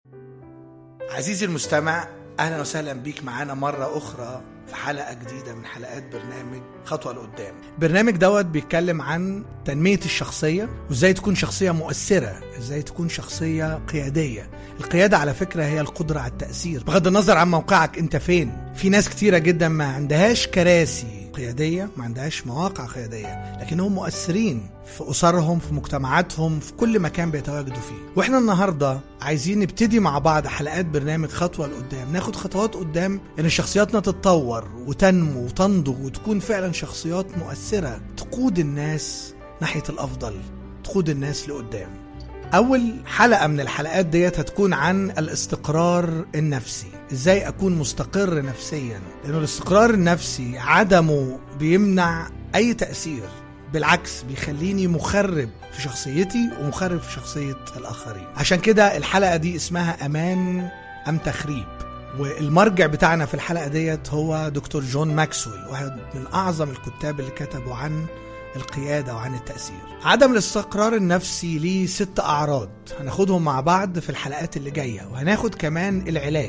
عزيزي المستمع اهلا وسهلا بيك معانا مره اخرى في حلقه جديده من حلقات برنامج خطوه لقدام برنامج دوت بيتكلم عن تنميه الشخصيه وازاي تكون شخصيه مؤثره ازاي تكون شخصيه قياديه القياده على فكره هي القدره على التاثير بغض النظر عن موقعك انت فين في ناس كتيره جدا ما عندهاش كراسي قياديه ما عندهاش مواقع قياديه لكنهم مؤثرين في اسرهم في مجتمعاتهم في كل مكان بيتواجدوا فيه واحنا النهارده عايزين نبتدي مع بعض حلقات برنامج خطوه لقدام ناخد خطوات قدام ان شخصياتنا تتطور وتنمو وتنضج وتكون فعلا شخصيات مؤثره تقود الناس ناحيه الافضل تقود الناس لقدام أول حلقة من الحلقات ديت هتكون عن الاستقرار النفسي ازاي اكون مستقر نفسيا لانه الاستقرار النفسي عدمه بيمنع اي تأثير بالعكس بيخليني مخرب في شخصيتي ومخرب في شخصية الآخرين عشان كده الحلقة دي اسمها أمان أم تخريب والمرجع بتاعنا في الحلقة ديت هو دكتور جون ماكسويل واحد من أعظم الكتاب اللي كتبوا عن القيادة وعن التأثير عدم الاستقرار النفسي ليه ست أعراض هناخدهم مع بعض في الحلقات اللي جاية وهناخد كمان العلاج